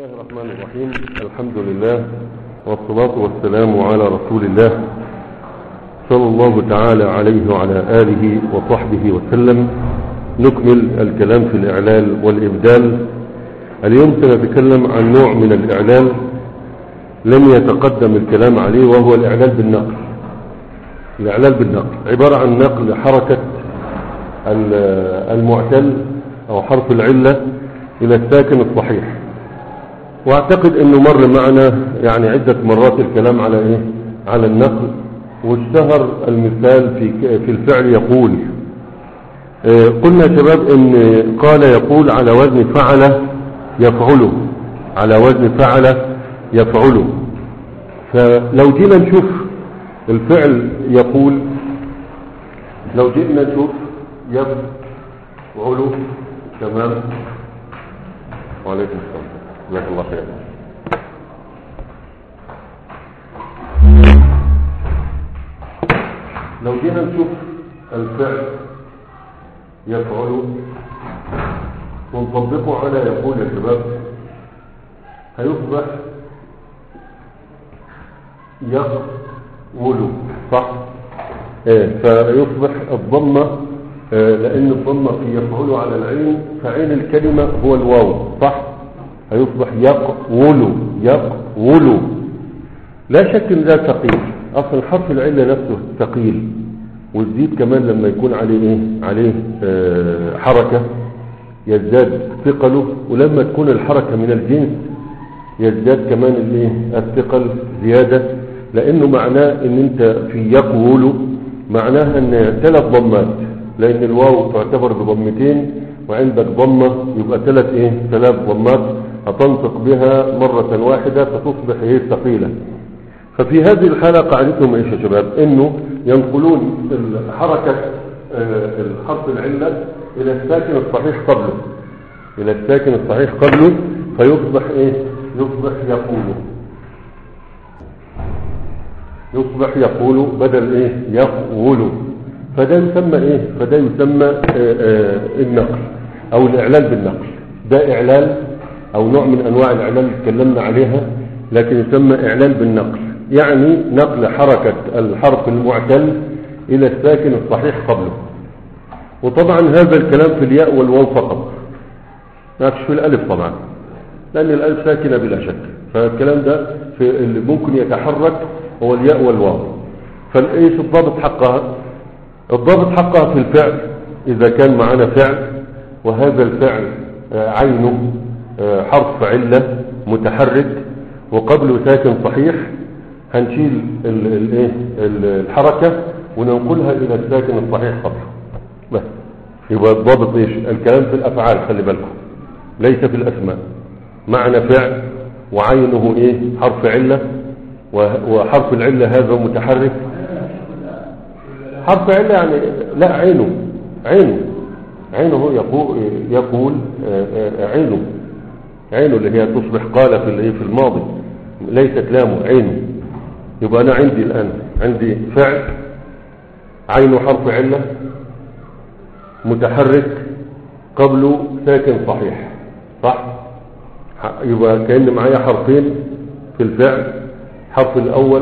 الله الرحمن الرحيم الحمد لله والصلاة والسلام على رسول الله صلى الله تعالى عليه وعلى آله وصحبه وسلم نكمل الكلام في الإعلال والإبدال اليوم سنتكلم عن نوع من الإعلال لم يتقدم الكلام عليه وهو الإعلال بالنقل الإعلال بالنقل عبارة عن نقل حركة المعتل أو حرف العلة إلى الساكن الصحيح واعتقد انه مر معنا يعني عدة مرات الكلام على ايه على النقل واشتهر المثال في في الفعل يقول اه قلنا يا شباب ان قال يقول على وزن فعل يفعله على وزن فعل يفعله فلو جينا نشوف الفعل يقول لو جئنا نشوف يفعله تمام وعليكم السلام جزاك الله خير لو جينا نشوف الفعل يفعل ونطبقه على يقول يا شباب هيصبح يقول صح ايه فيصبح الضمه اه لان الضمه في يفعل على العين فعين الكلمه هو الواو صح هيصبح يقول يقول لا شك ان ده ثقيل اصلا حرف العله نفسه ثقيل والزيد كمان لما يكون عليه ايه عليه آه حركه يزداد ثقله ولما تكون الحركه من الجنس يزداد كمان الايه الثقل زياده لانه معناه ان انت في يقول معناها ان ثلاث ضمات لان الواو تعتبر بضمتين وعندك ضمه يبقى ثلاث ايه ثلاث ضمات هتنطق بها مرة واحدة فتصبح هي ثقيلة ففي هذه الحالة قاعدتهم ايش يا شباب انه ينقلون حركة الحرف العلة الى الساكن الصحيح قبله الى الساكن الصحيح قبله فيصبح ايه يصبح يقول يصبح يقول بدل ايه يقول فده يسمى ايه فده يسمى آآ آآ النقل او الاعلال بالنقل ده اعلال او نوع من انواع الاعلان اللي اتكلمنا عليها لكن يسمى اعلان بالنقل يعني نقل حركة الحرف المعتل الى الساكن الصحيح قبله وطبعا هذا الكلام في الياء والواو فقط ما فيش في الالف طبعا لان الالف ساكنة بلا شك فالكلام ده في اللي ممكن يتحرك هو الياء والواو فايش الضابط حقها الضابط حقها في الفعل اذا كان معنا فعل وهذا الفعل عينه حرف علة متحرك وقبله ساكن صحيح هنشيل الايه الحركة وننقلها الى الساكن الصحيح قبله بس يبقى الضابط ايش الكلام في الافعال خلي بالكم ليس في الاسماء معنى فعل وعينه ايه حرف علة وحرف العلة هذا متحرك حرف علة يعني لا عينه عينه عينه يقول, يقول عينه عينه اللي هي تصبح قال في في الماضي ليست لامه عينه يبقى انا عندي الان عندي فعل عينه حرف عله متحرك قبله ساكن صحيح صح يبقى كان معايا حرفين في الفعل حرف الاول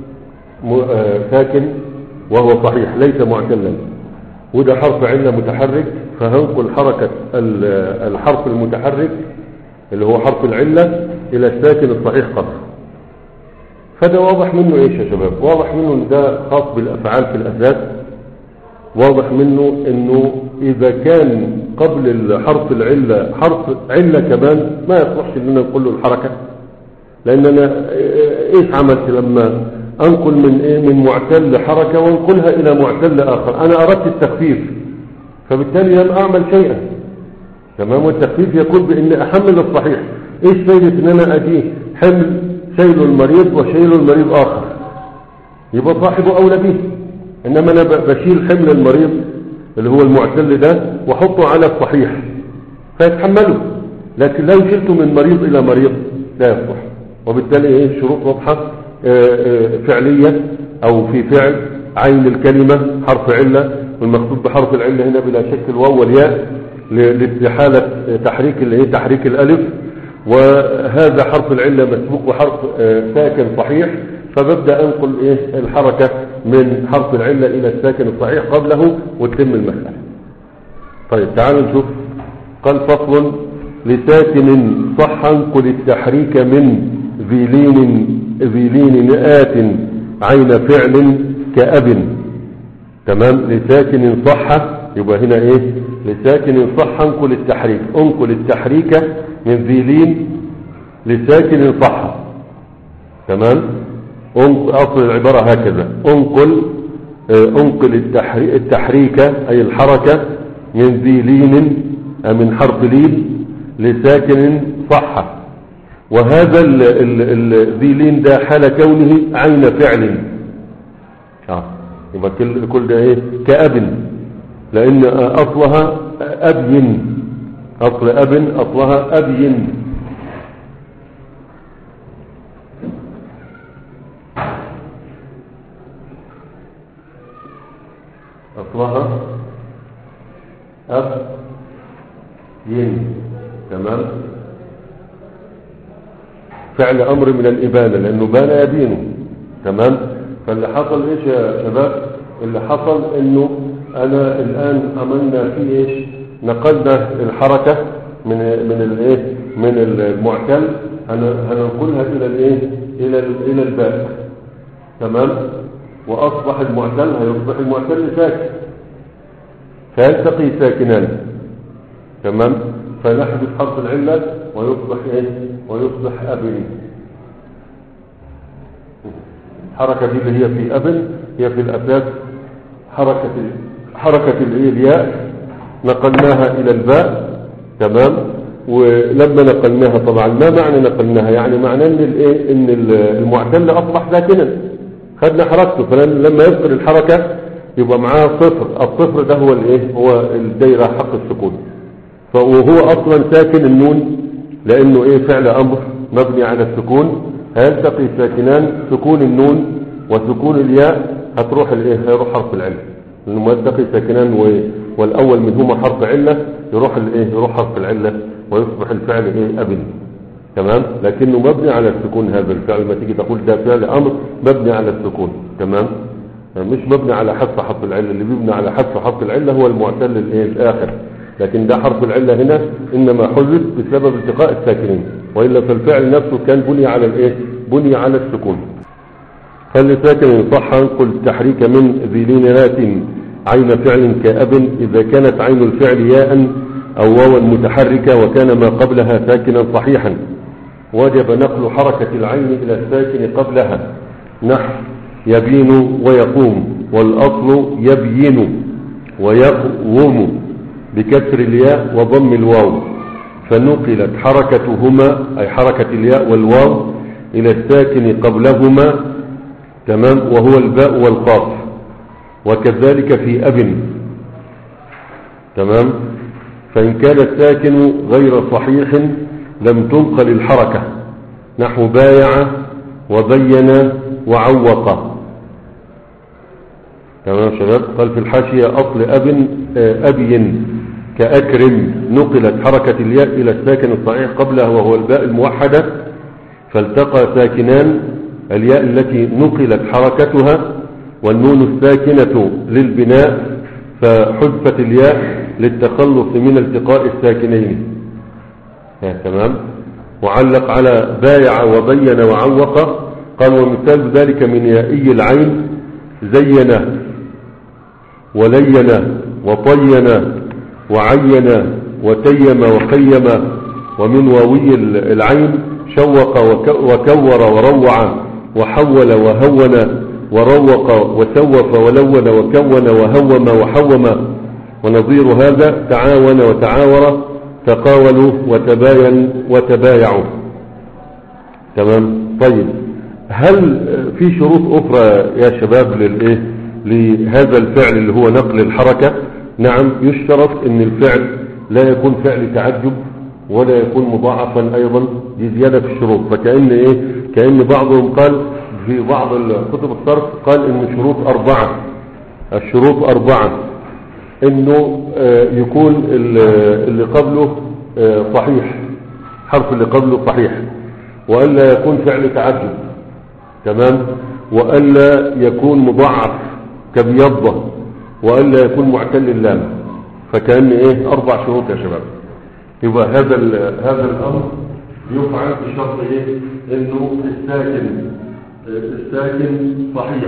ساكن وهو صحيح ليس معتلا وده حرف عله متحرك فهنقل حركه الحرف المتحرك اللي هو حرف العلة الى الساكن الصحيح قبل فده واضح منه ايش يا شباب واضح منه ان ده خاص بالافعال في الاساس واضح منه انه اذا كان قبل حرف العلة حرف علة كمان ما يصلحش اننا نقول له الحركة لان انا ايش عملت لما انقل من ايه من معتل لحركة وانقلها الى معتل اخر انا اردت التخفيف فبالتالي لم اعمل شيئا تمام والتخفيف يكون بان احمل الصحيح ايش فايدة ان انا اجي حمل شيل المريض وشيل المريض اخر يبقى صاحبه اولى به انما انا بشيل حمل المريض اللي هو المعتل ده واحطه على الصحيح فيتحمله لكن لو شلته من مريض الى مريض لا يصلح وبالتالي ايه شروط واضحة فعلية او في فعل عين الكلمة حرف علة والمقصود بحرف العلة هنا بلا شك الواو والياء لاستحالة تحريك الايه تحريك الالف وهذا حرف العلة مسبوق بحرف آه، ساكن صحيح فببدأ أنقل إيه الحركة من حرف العلة إلى الساكن الصحيح قبله وتتم المسألة طيب تعالوا نشوف قال فصل لساكن صح انقل التحريك من ذي لين ذي لين آت عين فعل كأب تمام لساكن صح يبقى هنا ايه لساكن صح انقل التحريك انقل التحريك من ذي لين لساكن صح تمام أنق- اصل العبارة هكذا انقل آه، انقل التحري- التحريك اي الحركة من ذي لين آه، من حرف لين لساكن صح وهذا ال- ال- ال- ذي لين ده حال كونه عين فعل آه. يبقى كل كل ده ايه كأب لان اصلها ابين اصل اب اصلها ابين اصلها اب ين تمام فعل امر من الابانه لانه بان يبينه تمام فاللي حصل ايش يا شباب اللي حصل انه انا الان عملنا فيه ايش نقلنا الحركه من من الايه من المعتل هن- هننقلها الى الايه الى ال- الى الباء تمام واصبح المعتل هيصبح المعتل ساكن فيلتقي ساكنان تمام فنحذف حرف العله ويصبح ايه ويصبح ابني الحركة دي اللي هي في أبن هي في الأساس حركة حركة الإيه الياء نقلناها إلى الباء تمام ولما نقلناها طبعا ما معنى نقلناها يعني معنى ان الايه ان المعتل اصبح ساكنا خدنا حركته فلما يفقد الحركه يبقى معاه صفر الصفر ده هو الايه هو الدايره حق السكون فهو اصلا ساكن النون لانه ايه فعل امر مبني على السكون هيلتقي ساكنان سكون النون وسكون الياء هتروح الايه هيروح حرف العله لانه يلتقي ساكنان و- والاول منهما حرف عله يروح الايه يروح حرف العله ويصبح الفعل ايه ابن تمام لكنه مبني على السكون هذا الفعل ما تيجي تقول ده فعل امر مبني على السكون تمام مش مبني على حذف حرف العله اللي بيبني على حذف حرف العله هو المعتل الايه الاخر لكن ده حرف العله هنا انما حذف بسبب التقاء الساكنين والا فالفعل نفسه كان بني على الايه بني على السكون فلساكن صح انقل التحريك من ذي لينات عين فعل كأب إذا كانت عين الفعل ياء أو واوا متحركة وكان ما قبلها ساكنا صحيحا وجب نقل حركة العين إلى الساكن قبلها نحو يبين ويقوم والأصل يبين ويقوم بكسر الياء وضم الواو فنقلت حركتهما أي حركة الياء والواو إلى الساكن قبلهما تمام وهو الباء والقاف وكذلك في أب تمام فإن كان الساكن غير صحيح لم تنقل الحركة نحو بايع وبين وعوق تمام يا شباب قال في الحاشية أصل أب آه، أبين كأكرم نقلت حركة الياء إلى الساكن الصحيح قبلها وهو الباء الموحدة فالتقى ساكنان الياء التي نقلت حركتها والنون الساكنة للبناء فحذفت الياء للتخلص من التقاء الساكنين ها، تمام وعلق على بايع وبين وعوق قال ومثال ذلك من يائي العين زين ولين وطين وعين وتيم وقيم ومن واوي العين شوق وك- وكور وروع وحول وهون وروق وسوف ولون وكون وهوم وحوم ونظير هذا تعاون وتعاور تقاولوا وتباين وتبايعوا تمام طيب هل في شروط أخرى يا شباب للإيه لهذا الفعل اللي هو نقل الحركة نعم يشترط ان الفعل لا يكون فعل تعجب ولا يكون مضاعفا ايضا دي زيادة في الشروط فكأن ايه كأن بعضهم قال في بعض كتب الصرف قال ان الشروط اربعة الشروط اربعة انه آه، يكون ال- اللي قبله آه، صحيح الحرف اللي قبله صحيح وألا يكون فعل تعجب تمام وألا يكون مضاعف كبيضة وألا يكون معتل اللام فكأن ايه اربع شروط يا شباب يبقى هذا هذا الامر يفعل بشرط ايه انه الساكن الساكن صحيح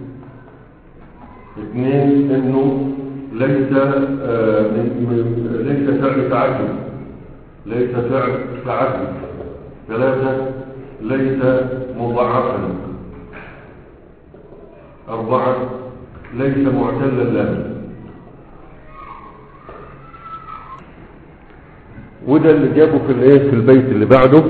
اثنين انه ليس آه ليس فعل تعجب ليس فعل تعجب ثلاثة ليس مضاعفا أربعة ليس معتلا له وده اللي جابه في الايه في البيت اللي بعده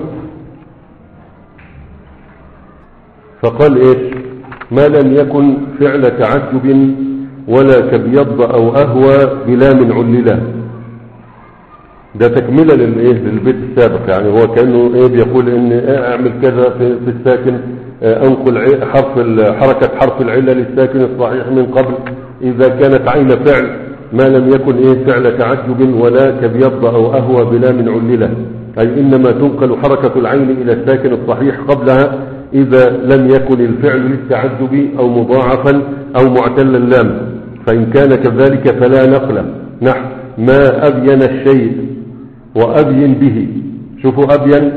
فقال ايش ما لم يكن فعل تعجب ولا كبيض او اهوى بلام علله ده تكمله للايه للبيت السابق يعني هو كانه ايه بيقول ان إيه اعمل كذا في, في الساكن اه انقل حرف حركه حرف العله للساكن الصحيح من قبل اذا كانت عين فعل ما لم يكن ايه فعل تعجب ولا كبيض او اهوى بلام علله اي انما تنقل حركه العين الى الساكن الصحيح قبلها اذا لم يكن الفعل للتعجب او مضاعفا او معتل اللام فان كان كذلك فلا نقل نحو ما ابين الشيء وأبين به شوفوا أبين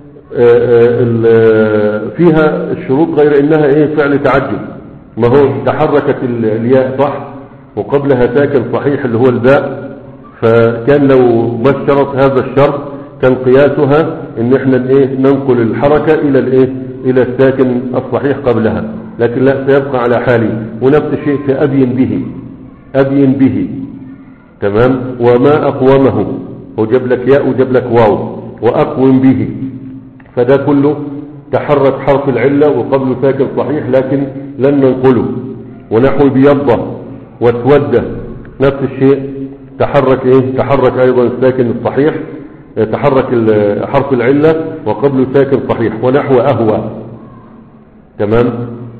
فيها الشروط غير إنها إيه فعل تعجب ما هو تحركت الياء صح وقبلها ساكن صحيح اللي هو الباء فكان لو ما اشترط هذا الشرط كان قياسها ان احنا ايه ننقل الحركة الى الايه الى الساكن الصحيح قبلها لكن لا سيبقى على حاله ونفس الشيء في ابين به ابين به تمام وما اقومه وجاب لك ياء وجاب لك واو واقوم به فده كله تحرك حرف العلة وقبله ساكن صحيح لكن لن ننقله ونحو بيضة واسودة نفس الشيء تحرك ايه تحرك ايضا الساكن الصحيح تحرك حرف العلة وقبله ساكن صحيح ونحو اهوى تمام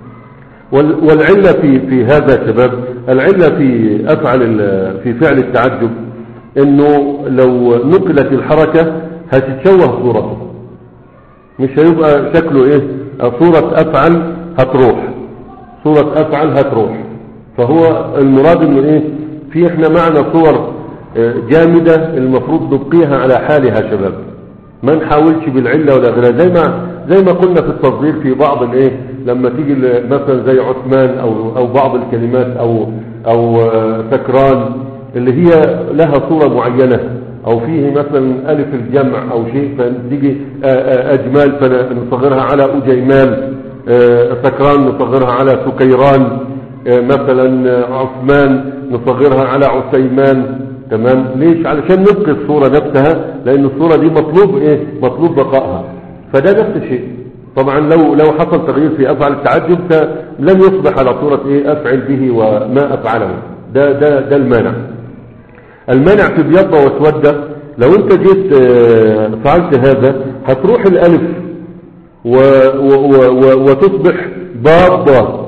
والعلة في في هذا شباب العلة في افعل في فعل التعجب انه لو نقلت الحركة هتتشوه صورته مش هيبقى شكله ايه صورة افعل هتروح صورة افعل هتروح فهو المراد انه ايه في احنا معنا صور جامدة المفروض نبقيها على حالها شباب ما نحاولش بالعلة ولا غيرها زي ما زي ما قلنا في التصغير في بعض الايه لما تيجي مثلا زي عثمان او او بعض الكلمات او او سكران اللي هي لها صورة معينة او فيه مثلا الف الجمع او شيء فتيجي اجمال فنصغرها على اجيمان سكران نصغرها على سكيران مثلا عثمان نصغرها على عثيمان تمام ليش علشان نبقي الصورة نفسها لان الصورة دي مطلوب ايه مطلوب بقائها فده نفس الشيء طبعا لو لو حصل تغيير في افعل التعجب لم يصبح على صورة ايه افعل به وما افعله ده ده ده المانع المانع في بيضة واسودة لو انت جيت فعلت هذا هتروح الالف و و و وتصبح ضابة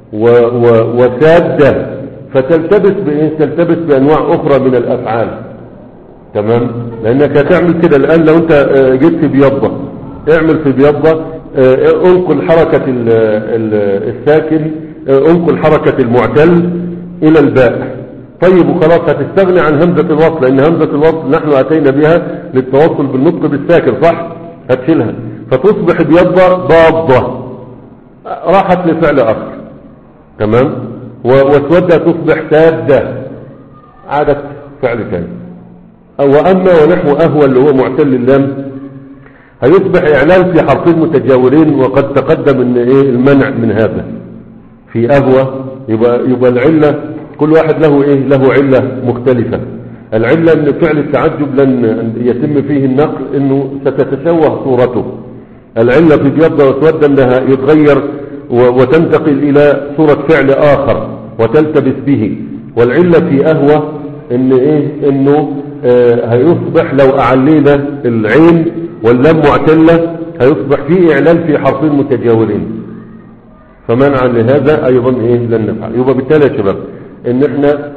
وسادة فتلتبس بايه تلتبس بانواع اخرى من الافعال تمام لانك هتعمل كده الان لو انت جيت في بيضة اعمل في بيضة انقل حركة الساكن انقل حركة المعتل الى الباء طيب وخلاص هتستغني عن همزة الوصل لان همزة الوصل نحن اتينا بها للتوصل بالنطق بالساكن صح هتشيلها فتصبح بيضة ضابة راحت لفعل اخر تمام واسودة تصبح سادة عادت فعل ثاني واما ونحو اهوى اللي هو معتل اللام هيصبح اعلان في حرفين متجاورين وقد تقدم ان ايه المنع من هذا في اهوى يبقى يبقى العله كل واحد له ايه له علة مختلفة العلة ان فعل التعجب لن يتم فيه النقل انه ستتشوه صورته العلة في بيضة واسود انها يتغير وتنتقل الى صورة فعل اخر وتلتبس به والعلة في اهوى ان ايه انه آه هيصبح لو اعلينا العين واللام معتلة هيصبح فيه اعلان في حرفين متجاورين فمنعا لهذا ايضا ايه لن نفعل يبقى بالتالي يا شباب ان احنا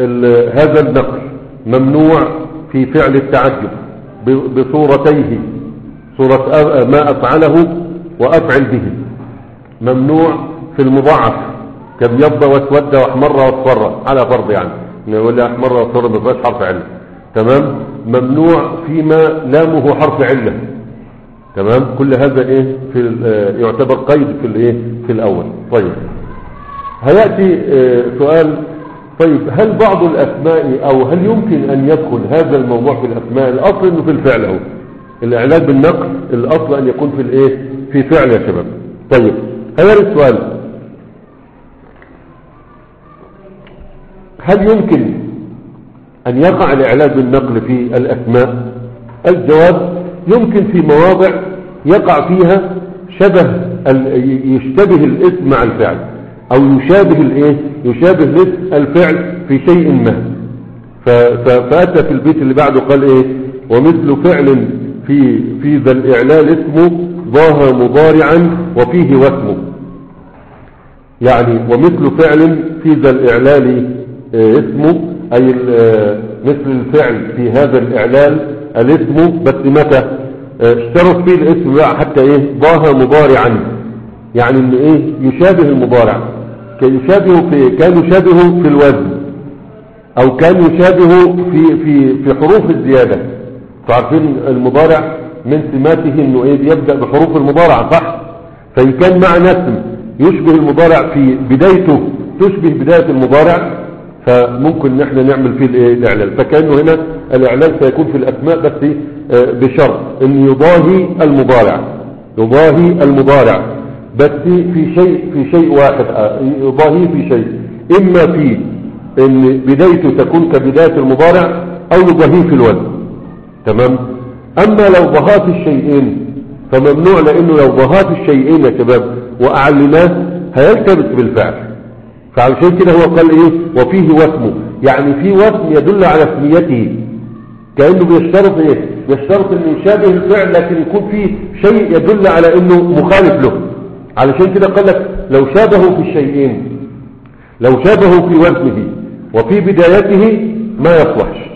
هذا النقل ممنوع في فعل التعجب بصورتيه صورة أ- ما أفعله وأفعل به ممنوع في المضاعف كبيض واسود واحمر واصفر على فرض يعني نقول لي احمر واصفر ما فيهاش حرف عله تمام ممنوع فيما لامه حرف عله تمام كل هذا ايه في ال- آه، يعتبر قيد في الايه في الاول طيب هياتي آه، سؤال طيب هل بعض الاسماء او هل يمكن ان يدخل هذا الموضوع في الاسماء الاصل انه في الفعل اهو الاعلان بالنقل الاصل ان يكون في الايه في فعل يا شباب طيب هذا السؤال هل يمكن أن يقع الإعلان بالنقل في الأسماء الجواب يمكن في مواضع يقع فيها شبه ال- يشتبه الاسم مع الفعل أو يشابه الإيه يشابه الاسم الفعل في شيء ما ف- ف- فأتى في البيت اللي بعده قال إيه ومثل فعل في في ذا الإعلان اسمه ظاهر مضارعا وفيه واسمه يعني ومثل فعل في ذا الإعلال آه، اسمه أي ال- آه، مثل الفعل في هذا الإعلال الاسم بس متى آه، اشترط فيه الاسم بقى حتى ايه ظاهر مضارعا يعني ان ايه يشابه المضارع كان يشابه في كان يشابه في الوزن او كان يشابه في في في حروف الزياده تعرفين المضارع من سماته انه ايه بيبدا بحروف المضارع صح فان كان مع اسم يشبه المضارع في بدايته تشبه بدايه المضارع فممكن ان احنا نعمل فيه الايه الاعلان فكانه هنا الاعلان سيكون في الاسماء بس آه، بشرط ان يضاهي المضارع يضاهي المضارع بس في شيء في شيء واحد آه، يضاهيه في شيء اما في ان بدايته تكون كبدايه المضارع او يضاهيه في الوزن تمام اما لو ضهات الشيئين فممنوع لانه لو ضهات الشيئين يا شباب واعلناه هيلتبس بالفعل فعشان كده هو قال ايه وفيه واسمه يعني في واسم يدل على اسميته كانه بيشترط ايه بيشترط انه يشابه الفعل لكن يكون فيه شيء يدل على انه مخالف له علشان كده قال لك لو شابهوا في الشيئين لو شابهوا في وزنه وفي بدايته ما يصلحش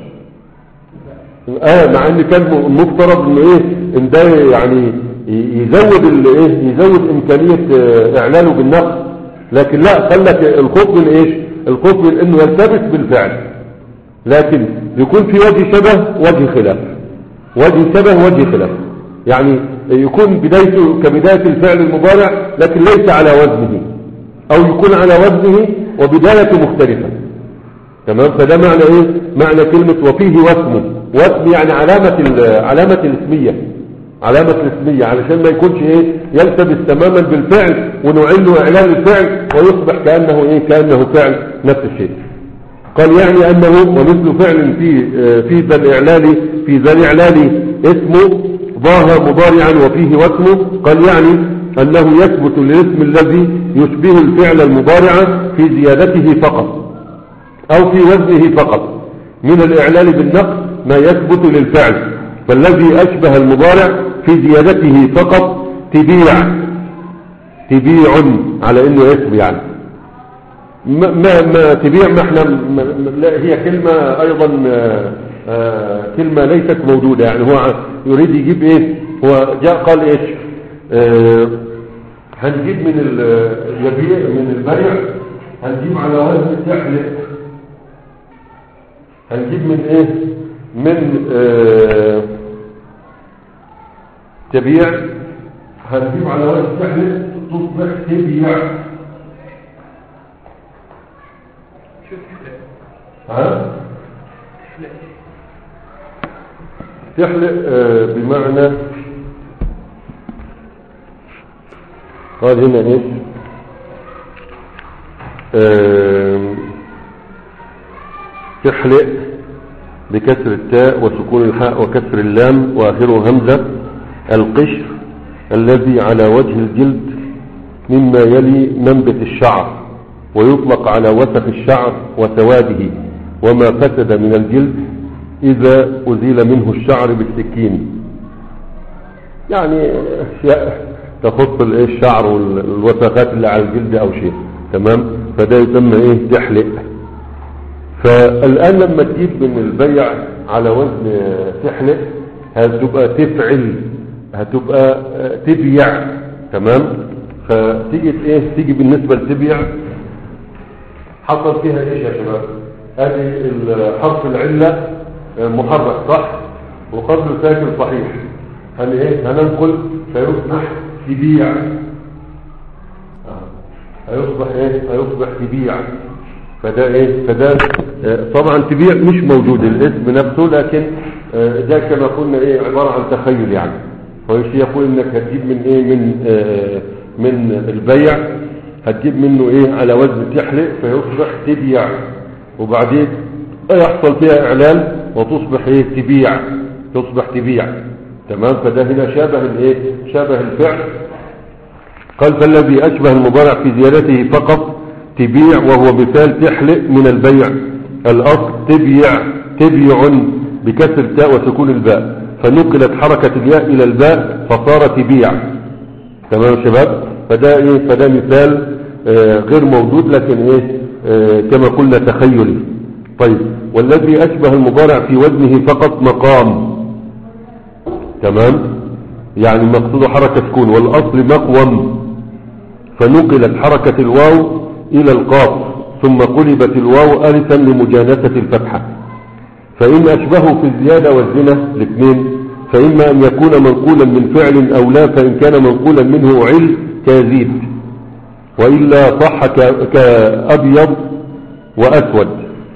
اه مع ان كان مفترض انه ايه ان ده يعني يزود الايه يزود امكانيه آه، اعلانه بالنقل لكن لا قال لك الخوف من ايش الخوف من انه يلتبس بالفعل لكن يكون في وجه شبه وجه خلاف وجه شبه وجه خلاف يعني يكون بدايته كبداية الفعل المضارع لكن ليس على وزنه او يكون على وزنه وبدايته مختلفة تمام فده معنى ايه معنى كلمة وفيه واسمه واسم يعني علامة ال- علامة الاسمية علامة الاسمية علشان ما يكونش ايه يلتبس تماما بالفعل ونعل اعلان الفعل ويصبح كأنه ايه كأنه فعل نفس الشيء قال يعني انه ومثل فعل في آه، في ذا الاعلان في ذا الاعلان اسمه ظاهر مضارعا وفيه واسمه قال يعني انه يثبت للاسم الذي يشبه الفعل المضارع في زيادته فقط او في وزنه فقط من الاعلان بالنقص ما يثبت للفعل فالذي اشبه المضارع في زيادته فقط تبيع تبيع على انه اسم يعني ما ما, ما تبيع ما احنا ما لا هي كلمة ايضا آه، آه، كلمة ليست موجودة يعني هو يريد يجيب ايه هو جاء قال ايش آه، هنجيب من ال- يبيع من البيع هنجيب على وزن تحلف هنجيب من ايه من آه، تبيع هنجيب على وزن تحلف تصبح تبيع ها تحلق آه، بمعنى قال هنا ايش آم، تحلق بكسر التاء وسكون الحاء وكسر اللام واخره همزة القشر الذي على وجه الجلد مما يلي منبت الشعر ويطلق على وسخ الشعر وسواده وما فسد من الجلد إذا أزيل منه الشعر بالسكين يعني أشياء تخص الإيه الشعر والوسخات اللي على الجلد أو شيء تمام فده يسمى إيه تحلق فالآن لما تجيب من البيع على وزن تحلق هتبقى تفعل هتبقى آه، تبيع تمام فتيجي ايه تيجي بالنسبة لتبيع حصل فيها ايش يا شباب ادي ال- حرف العلة آه، محرك صح وقبله ساكن صحيح هل ايه هننقل فيصبح تبيع آه. هيصبح ايه هيصبح تبيع فده ايه فده آه، طبعا تبيع مش موجود الاسم نفسه لكن آه، ده كما قلنا ايه عبارة عن تخيل يعني فايش يقول انك هتجيب من ايه من آه، من البيع هتجيب منه ايه على وزن تحلق فيصبح تبيع وبعدين يحصل فيها اعلان وتصبح ايه تبيع تصبح تبيع تمام فده هنا شابه الايه شابه الفعل قال فالذي أشبه المضارع في زيادته فقط تبيع وهو مثال تحلق من البيع الأصل تبيع تبيع بكسر التاء وسكون الباء فنقلت حركة الياء إلى الباء فصار تبيع تمام يا شباب فده إيه فده مثال آه غير موجود لكن إيه آه كما قلنا تخيلي طيب والذي أشبه المضارع في وزنه فقط مقام تمام يعني مقصود حركة تكون والأصل مقوم فنقلت حركة الواو إلى القاف ثم قلبت الواو ألفا لمجانسة الفتحة فإن أشبهه في الزيادة والزنا الاثنين فإما أن يكون منقولا من فعل أو لا فإن كان منقولا منه عل كيزيد وإلا صح ك- كأبيض وأسود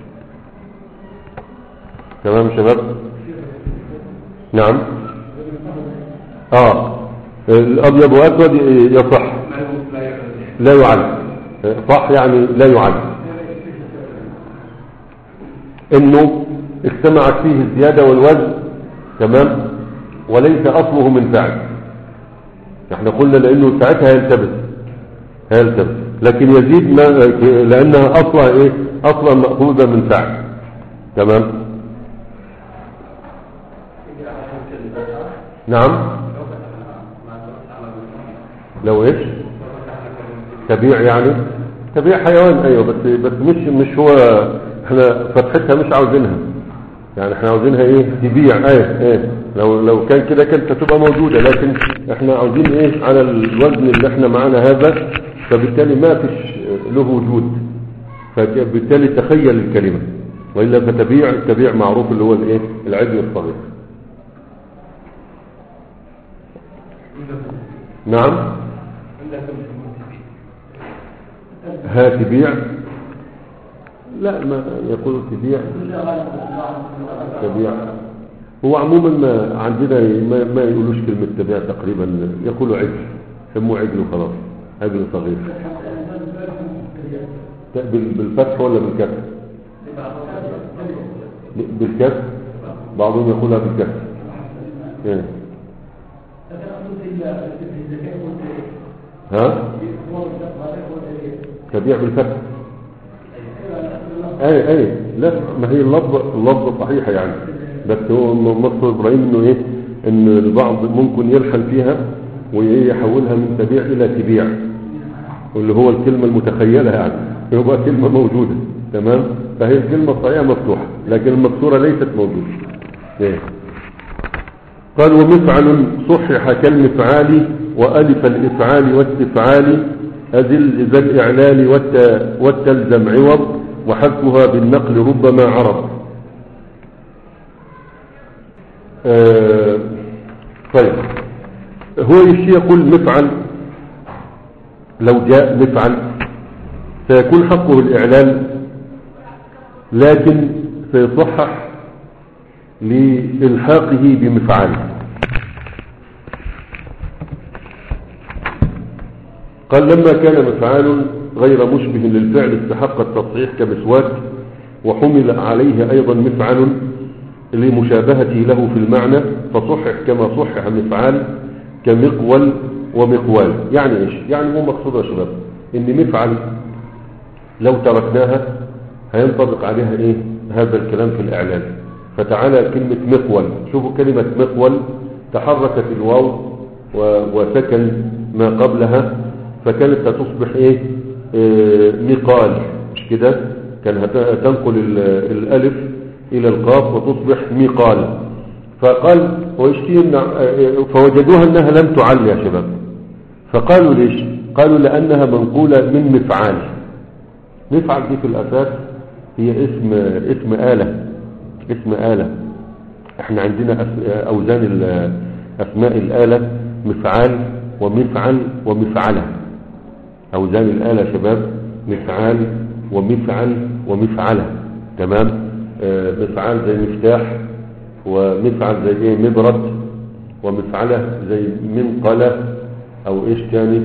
تمام يا شباب نعم اه الابيض واسود يصح لا يعد صح يعني لا يعد انه اجتمعت فيه الزيادة والوزن تمام وليس اصله من فعل احنا قلنا لانه ساعتها يلتبس هيلتبس لكن يزيد ما لانها اصلا ايه اصلا مأخوذة من فعل تمام نعم لو ايش تبيع يعني تبيع حيوان ايوه بس بس مش مش هو احنا فتحتها مش عاوزينها يعني احنا عاوزينها ايه تبيع ايه ايه لو لو كان كده كانت هتبقى موجوده لكن احنا عاوزين ايه على الوزن اللي احنا معانا هذا فبالتالي ما فيش له وجود فبالتالي تخيل الكلمه والا فتبيع التبيع معروف اللي هو الايه العجل الصغير نعم ها تبيع لا ما يقول تبيع تبيع هو عموما ما عندنا ما, ما يقولوش كلمة تبيع تقريبا يقولوا عجل سموه عجل وخلاص عجل صغير بال- بالفتح ولا بالكسر بالكسر بعضهم يقولها بالكسر إيه. ها تبيع بالفتح اي اي لا ما هي اللفظة اللفظة صحيحة يعني بس هو مصر ابراهيم انه ايه ان البعض ممكن يلحن فيها ويحولها من تبيع الى تبيع واللي هو الكلمة المتخيلة يعني يبقى كلمة موجودة تمام فهي الكلمة الصحيحة مفتوحة لكن المكسورة ليست موجودة ايه قال ومفعل صحح كالمفعال وألف الإفعال واستفعال أذل ذا الإعلال والت... والتلزم عوض وحذفها بالنقل ربما عرض آه... طيب هو يشي يقول مفعل لو جاء مفعل سيكون حقه الإعلال لكن سيصحح لإلحاقه بمفعال قال لما كان مفعال غير مشبه للفعل استحق التصحيح كمسواك وحمل عليه أيضا مفعل لمشابهته له في المعنى فصحح كما صحح مفعال كمقول ومقوال يعني ايش يعني هو مقصود يا شباب ان مفعل لو تركناها هينطبق عليها ايه هذا الكلام في الاعلان فتعالى كلمة مقول شوفوا كلمة مقول تحركت الواو و- وسكن ما قبلها فكانت هتصبح ايه آه، مقال مش كده كان هت- تنقل ال- الالف الى القاف وتصبح مقال فقال ويشتهي إن- فوجدوها انها لم تعل يا شباب فقالوا ليش قالوا لانها منقولة من مفعال مفعل دي في الاساس هي اسم اسم آلة اسم آلة احنا عندنا أس- اوزان ال- اسماء الآلة مفعال ومفعل ومفعلة اوزان الآلة يا شباب مفعال ومفعل ومفعلة تمام آه، مفعال زي مفتاح ومفعل زي ايه مبرد ومفعلة زي منقلة او ايش تاني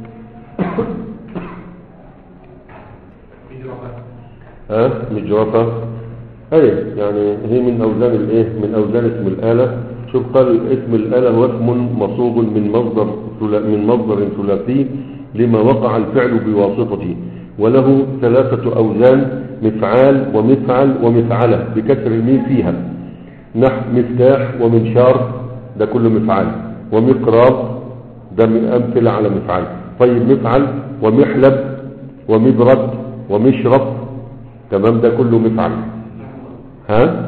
ها مجرفة اي يعني هي من اوزان الايه من اوزان اسم الآلة شوف قال اسم الآلة هو اسم مصوب من مصدر ثلا- من مصدر ثلاثي لما وقع الفعل بواسطته وله ثلاثة اوزان مفعال ومفعل ومفعلة بكسر الميم فيها نحو مفتاح ومنشار ده كله مفعال ومقراض ده من أمثلة على مفعل طيب مفعل ومحلب ومبرد ومشرب تمام ده كله مفعل ها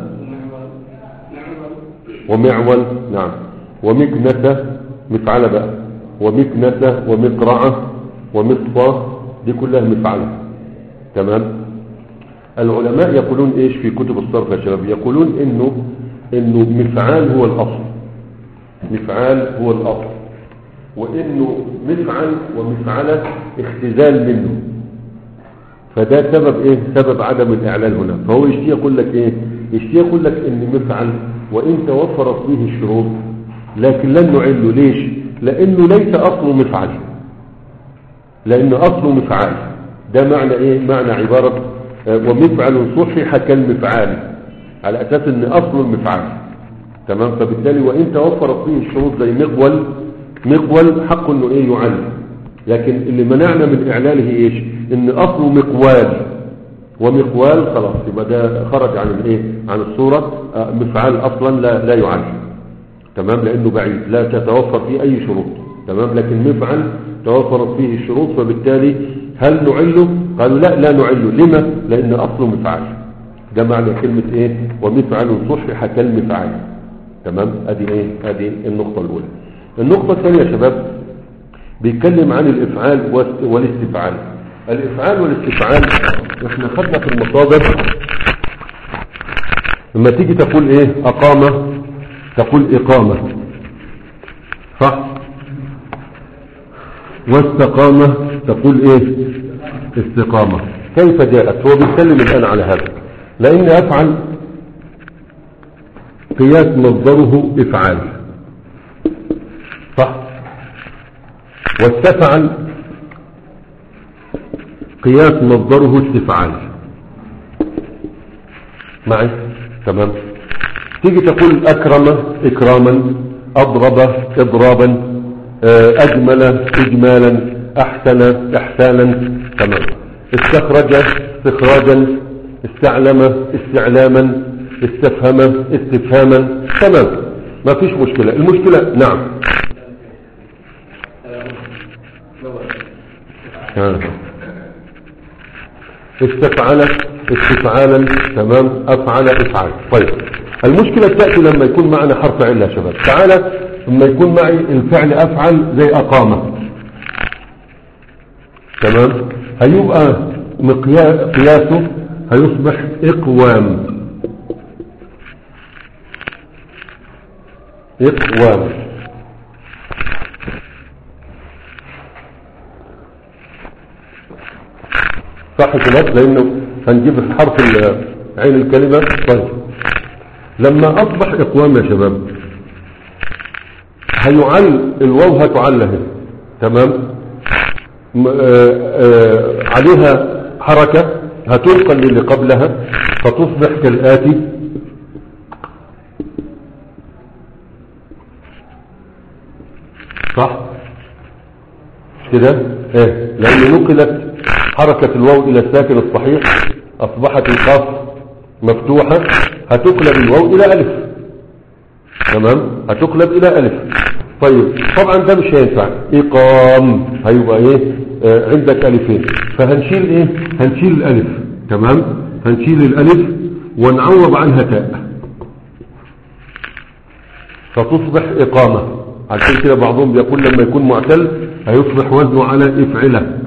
ومعول نعم ومكنسة مفعلة بقى ومكنسة ومقرعة ومصفى دي كلها مفعلة تمام العلماء يقولون ايش في كتب الصرف يا شباب يقولون انه انه مفعال هو الاصل مفعال هو الاصل وانه مفعل ومفعلة اختزال منه فده سبب ايه سبب عدم الاعلان هنا فهو يشتي يقول لك ايه يشتي يقول لك ان مفعل وان توفرت فيه الشروط لكن لن نعله ليش لانه ليس اصله مفعل لانه اصله مفعال ده معنى ايه معنى عبارة آه، ومفعل صحح كالمفعال على اساس ان اصله المفعال تمام فبالتالي وان توفرت فيه الشروط زي مقول مقول حق انه ايه يعلم لكن اللي منعنا من اعلاله ايش ان اصله مقوال ومقوال خلاص يبقى ده خرج عن الايه عن الصورة آه، مفعال اصلا لا لا يعلم تمام لانه بعيد لا تتوفر فيه اي شروط تمام لكن مفعل توفرت فيه الشروط فبالتالي هل نعله قالوا لا لا نعله لما لان اصله مفعل ده معنى كلمة ايه ومفعل صحح كالمفعل تمام ادي ايه ادي النقطة الاولى النقطة الثانية يا شباب بيتكلم عن الافعال واست- والاستفعال الافعال والاستفعال احنا خدنا في المصادر لما تيجي تقول ايه اقامة تقول اقامة صح واستقامة تقول ايه استقامة كيف جاءت هو بيتكلم الان على هذا لان افعل قياس مصدره افعال صح واستفعل قياس مصدره استفعال معي تمام تيجي تقول أكرم إكراما أضرب إضرابا آه، أجمل إجمالا أحسن إحسانا تمام استخرج استخراجا استعلم استعلاما استفهم استفهاما تمام ما فيش مشكلة المشكلة نعم ها. استفعل استفعالا تمام افعل افعل طيب المشكلة تأتي لما يكون معنا حرف علة يا شباب تعالى لما يكون معي الفعل افعل زي اقامة تمام هيبقى مقيا- قياسه هيصبح اقوام اقوام صح كده لانه هنجيب حرف ال- عين الكلمة طيب لما اصبح اقوام يا شباب هيعل الواو هتعل هنا تمام م- آه، آه، عليها حركة هتنقل للي قبلها فتصبح كالآتي صح كده ايه لان نقلت حركة الواو الى الساكن الصحيح اصبحت القاف مفتوحة هتقلب الواو الى الف تمام هتقلب الى الف طيب طبعا ده مش هينفع اقام هيبقى ايه آه عندك الفين فهنشيل ايه هنشيل الالف تمام هنشيل الالف ونعوض عنها تاء فتصبح إقامة عشان كده بعضهم بيقول لما يكون معتل هيصبح وزنه على إفعلة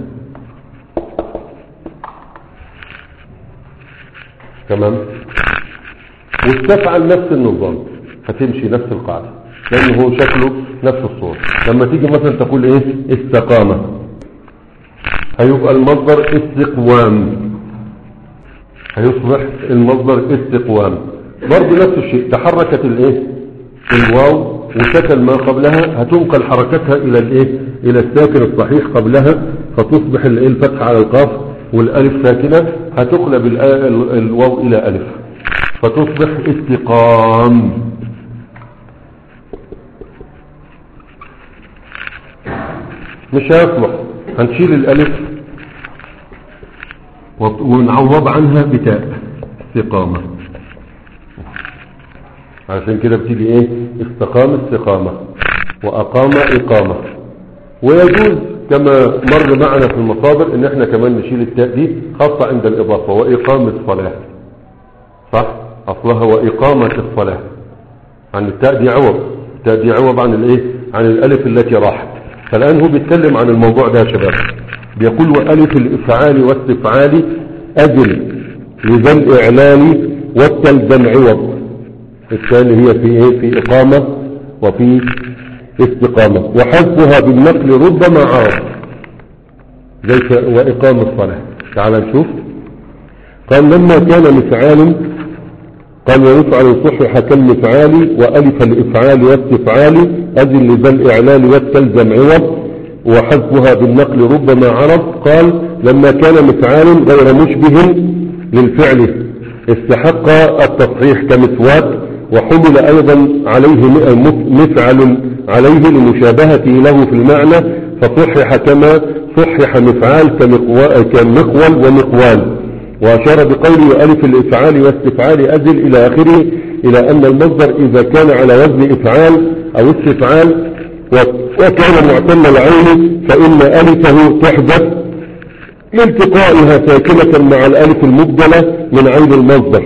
تمام واستفعل نفس النظام هتمشي نفس القاعدة لأنه هو شكله نفس الصورة لما تيجي مثلا تقول ايه استقامة هيبقى المصدر استقوام هيصبح المصدر استقوام برضه نفس الشيء تحركت الايه الواو وسكن ما قبلها هتنقل حركتها الى الايه الى الساكن الصحيح قبلها فتصبح الايه الفتح على القاف والالف ساكنه هتقلب الآ- ال- الواو الى الف فتصبح استقام مش هيصلح هنشيل الالف وط- ونعوض عنها بتاء استقامة عشان كده بتيجي ايه استقام استقامة واقام اقامة ويجوز كما مر معنا في المصادر ان احنا كمان نشيل التاء دي خاصة عند الاضافة واقامة الصلاة صح اصلها واقامة الصلاة عن التاء دي عوض التاء دي عوض عن الايه عن الالف التي راحت فالان هو بيتكلم عن الموضوع ده يا شباب بيقول والف الافعال واستفعال اجل لذا الاعلان والتلزم عوض الثاني هي في ايه في اقامة وفي استقامة وحذفها بالنقل ربما عارض زي ك- واقام الصلاة تعال نشوف قال لما كان مفعال قال ويفعل صحح كالمفعال وألف الإفعال واستفعال أجل لذا الإعلان والتلزم عوض وحذفها بالنقل ربما عرض قال لما كان مفعال غير مشبه للفعل استحق التصحيح كمثوات وحمل أيضا عليه م- مفعل عليه لمشابهته له في المعنى فصحح كما صحح مفعال كمقوا- كمقول ومقوال وأشار بقوله ألف الإفعال واستفعال أزل إلى آخره إلى أن المصدر إذا كان على وزن إفعال أو استفعال و- وكان معتم العين فإن ألفه تحدث لالتقائها ساكنة مع الألف المبدلة من عين المصدر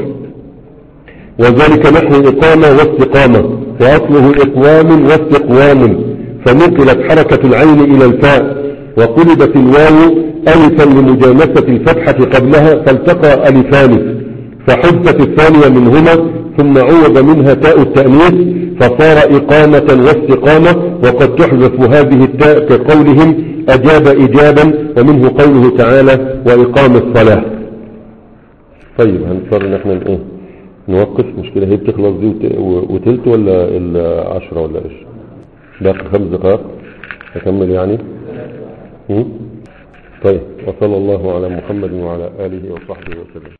وذلك نحو إقامة واستقامة وأصله إقوام واستقوام فنقلت حركة العين إلى الفاء وقلبت الواو ألفا لمجانسة الفتحة قبلها فالتقى ألفان فحذفت الثانية منهما ثم عوض منها تاء التأنيث فصار إقامة واستقامة وقد تحذف هذه التاء كقولهم أجاب إجابا ومنه قوله تعالى وإقام الصلاة طيب هنضطر ان احنا ايه نوقف مشكلة هي بتخلص دي وت- و- وتلت ولا العشرة ولا ايش باقي خمس دقائق اكمل يعني هم؟ طيب وصلى الله على محمد وعلى آله وصحبه وسلم